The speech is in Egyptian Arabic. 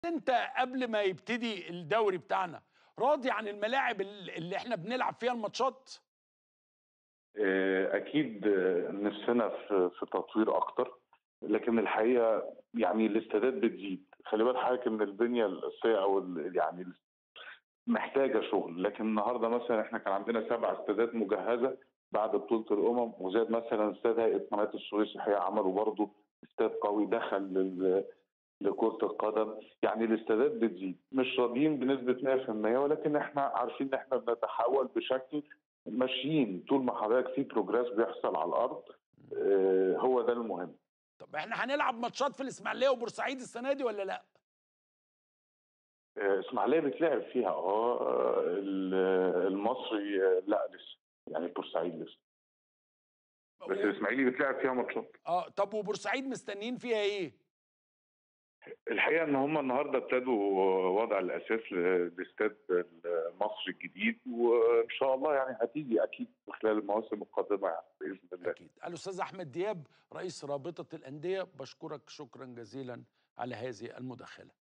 انت قبل ما يبتدي الدوري بتاعنا راضي عن الملاعب اللي احنا بنلعب فيها الماتشات آه، اكيد آه، نفسنا في في تطوير اكتر لكن الحقيقه يعني الاستادات بتزيد خلي بالك حضرتك ان البنيه الاساسيه او ال- يعني محتاجه شغل لكن النهارده مثلا احنا كان عندنا سبع استادات مجهزه بعد بطوله الامم وزاد مثلا استاد هيئه قناه السويس الحقيقه عملوا برضه استاد قوي دخل لل لكرة القدم يعني الاستادات بتزيد مش راضيين بنسبة 100% ولكن احنا عارفين ان احنا بنتحول بشكل ماشيين طول ما حضرتك في بروجريس بيحصل على الارض آه، هو ده المهم طب احنا هنلعب ماتشات في الاسماعيليه وبورسعيد السنه دي ولا لا آه، اسماعيليه بتلعب فيها اه ال- المصري آه، لا لسه يعني بورسعيد لسه بس الاسماعيلي بتلعب فيها ماتشات اه طب وبورسعيد مستنيين فيها ايه الحقيقه ان هم النهارده ابتدوا وضع الاساس ل- لاستاد المصري الجديد وان شاء الله يعني هتيجي اكيد في خلال المواسم القادمه يعني باذن الله اكيد الاستاذ احمد دياب رئيس رابطه الانديه بشكرك شكرا جزيلا على هذه المداخله